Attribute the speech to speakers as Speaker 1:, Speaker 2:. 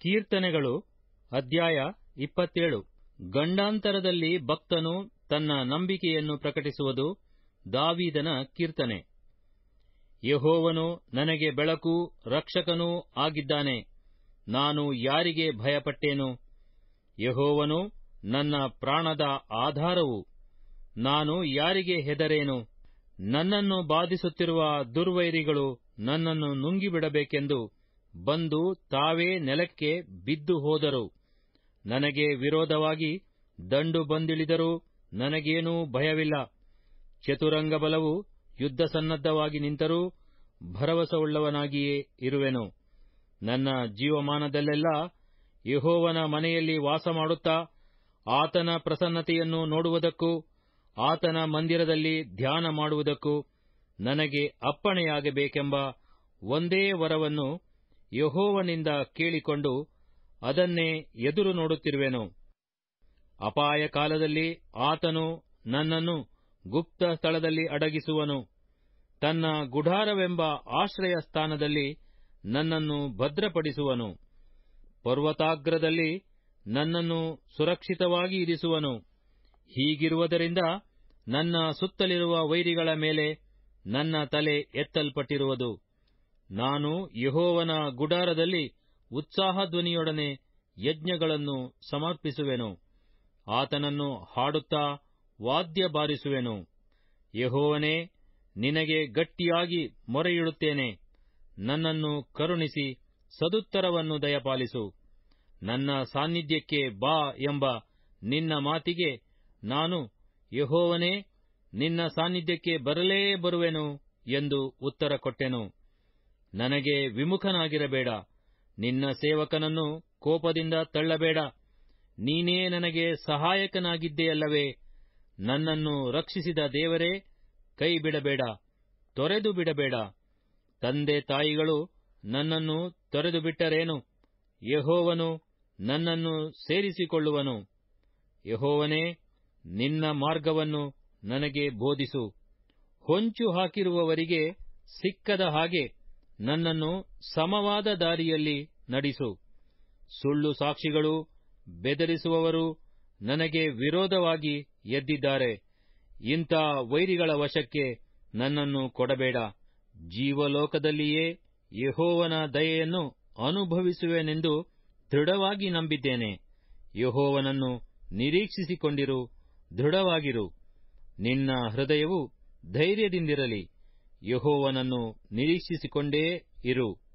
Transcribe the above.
Speaker 1: ಕೀರ್ತನೆಗಳು ಅಧ್ಯಾಯ ಇಪ್ಪತ್ತೇಳು ಗಂಡಾಂತರದಲ್ಲಿ ಭಕ್ತನು ತನ್ನ ನಂಬಿಕೆಯನ್ನು ಪ್ರಕಟಿಸುವುದು ದಾವೀದನ ಕೀರ್ತನೆ ಯಹೋವನು ನನಗೆ ಬೆಳಕೂ ರಕ್ಷಕನೂ ಆಗಿದ್ದಾನೆ ನಾನು ಯಾರಿಗೆ ಭಯಪಟ್ಟೇನು ಯಹೋವನು ನನ್ನ ಪ್ರಾಣದ ಆಧಾರವು ನಾನು ಯಾರಿಗೆ ಹೆದರೇನು ನನ್ನನ್ನು ಬಾಧಿಸುತ್ತಿರುವ ದುರ್ವೈರಿಗಳು ನನ್ನನ್ನು ನುಂಗಿಬಿಡಬೇಕೆಂದು ಬಂದು ತಾವೇ ನೆಲಕ್ಕೆ ಬಿದ್ದು ಹೋದರು ನನಗೆ ವಿರೋಧವಾಗಿ ದಂಡು ಬಂದಿಳಿದರೂ ನನಗೇನೂ ಭಯವಿಲ್ಲ ಚತುರಂಗ ಬಲವು ಯುದ್ಧ ಸನ್ನದ್ಧವಾಗಿ ನಿಂತರೂ ಭರವಸವುಳ್ಳವನಾಗಿಯೇ ಇರುವೆನು ನನ್ನ ಜೀವಮಾನದಲ್ಲೆಲ್ಲ ಯಹೋವನ ಮನೆಯಲ್ಲಿ ವಾಸಮಾಡುತ್ತಾ ಆತನ ಪ್ರಸನ್ನತೆಯನ್ನು ನೋಡುವುದಕ್ಕೂ ಆತನ ಮಂದಿರದಲ್ಲಿ ಧ್ಯಾನ ಮಾಡುವುದಕ್ಕೂ ನನಗೆ ಅಪ್ಪಣೆಯಾಗಬೇಕೆಂಬ ಒಂದೇ ವರವನ್ನು ಯಹೋವನಿಂದ ಕೇಳಿಕೊಂಡು ಅದನ್ನೇ ಎದುರು ನೋಡುತ್ತಿರುವೆನು ಅಪಾಯ ಕಾಲದಲ್ಲಿ ಆತನು ನನ್ನನ್ನು ಗುಪ್ತ ಸ್ಥಳದಲ್ಲಿ ಅಡಗಿಸುವನು ತನ್ನ ಗುಢಾರವೆಂಬ ಆಶ್ರಯ ಸ್ಥಾನದಲ್ಲಿ ನನ್ನನ್ನು ಭದ್ರಪಡಿಸುವನು ಪರ್ವತಾಗ್ರದಲ್ಲಿ ನನ್ನನ್ನು ಸುರಕ್ಷಿತವಾಗಿ ಇರಿಸುವನು ಹೀಗಿರುವುದರಿಂದ ನನ್ನ ಸುತ್ತಲಿರುವ ವೈರಿಗಳ ಮೇಲೆ ನನ್ನ ತಲೆ ಎತ್ತಲ್ಪಟ್ಟಿರುವುದು ನಾನು ಯಹೋವನ ಗುಡಾರದಲ್ಲಿ ಉತ್ಸಾಹಧ್ವನಿಯೊಡನೆ ಯಜ್ಞಗಳನ್ನು ಸಮರ್ಪಿಸುವೆನು ಆತನನ್ನು ಹಾಡುತ್ತಾ ವಾದ್ಯ ಬಾರಿಸುವೆನು ಯಹೋವನೇ ನಿನಗೆ ಗಟ್ಟಿಯಾಗಿ ಮೊರೆಯಿಡುತ್ತೇನೆ ನನ್ನನ್ನು ಕರುಣಿಸಿ ಸದುತ್ತರವನ್ನು ದಯಪಾಲಿಸು ನನ್ನ ಸಾನ್ನಿಧ್ಯಕ್ಕೆ ಬಾ ಎಂಬ ನಿನ್ನ ಮಾತಿಗೆ ನಾನು ಯಹೋವನೇ ನಿನ್ನ ಸಾನ್ನಿಧ್ಯಕ್ಕೆ ಬರಲೇ ಬರುವೆನು ಎಂದು ಉತ್ತರ ಕೊಟ್ಟೆನು ನನಗೆ ವಿಮುಖನಾಗಿರಬೇಡ ನಿನ್ನ ಸೇವಕನನ್ನು ಕೋಪದಿಂದ ತಳ್ಳಬೇಡ ನೀನೇ ನನಗೆ ಸಹಾಯಕನಾಗಿದ್ದೆಯಲ್ಲವೇ ನನ್ನನ್ನು ರಕ್ಷಿಸಿದ ದೇವರೇ ಕೈ ಬಿಡಬೇಡ ತೊರೆದು ಬಿಡಬೇಡ ತಂದೆ ತಾಯಿಗಳು ನನ್ನನ್ನು ತೊರೆದು ಬಿಟ್ಟರೇನು ಯಹೋವನು ನನ್ನನ್ನು ಸೇರಿಸಿಕೊಳ್ಳುವನು ಯಹೋವನೇ ನಿನ್ನ ಮಾರ್ಗವನ್ನು ನನಗೆ ಬೋಧಿಸು ಹೊಂಚು ಹಾಕಿರುವವರಿಗೆ ಸಿಕ್ಕದ ಹಾಗೆ ನನ್ನನ್ನು ಸಮವಾದ ದಾರಿಯಲ್ಲಿ ನಡೆಸು ಸುಳ್ಳು ಸಾಕ್ಷಿಗಳು ಬೆದರಿಸುವವರು ನನಗೆ ವಿರೋಧವಾಗಿ ಎದ್ದಿದ್ದಾರೆ ಇಂಥ ವೈರಿಗಳ ವಶಕ್ಕೆ ನನ್ನನ್ನು ಕೊಡಬೇಡ ಜೀವಲೋಕದಲ್ಲಿಯೇ ಯಹೋವನ ದಯೆಯನ್ನು ಅನುಭವಿಸುವೆನೆಂದು ದೃಢವಾಗಿ ನಂಬಿದ್ದೇನೆ ಯಹೋವನನ್ನು ನಿರೀಕ್ಷಿಸಿಕೊಂಡಿರು ದೃಢವಾಗಿರು ನಿನ್ನ ಹೃದಯವು ಧೈರ್ಯದಿಂದಿರಲಿ ಯಹೋವನನ್ನು ನಿರೀಕ್ಷಿಸಿಕೊಂಡೇ ಇರು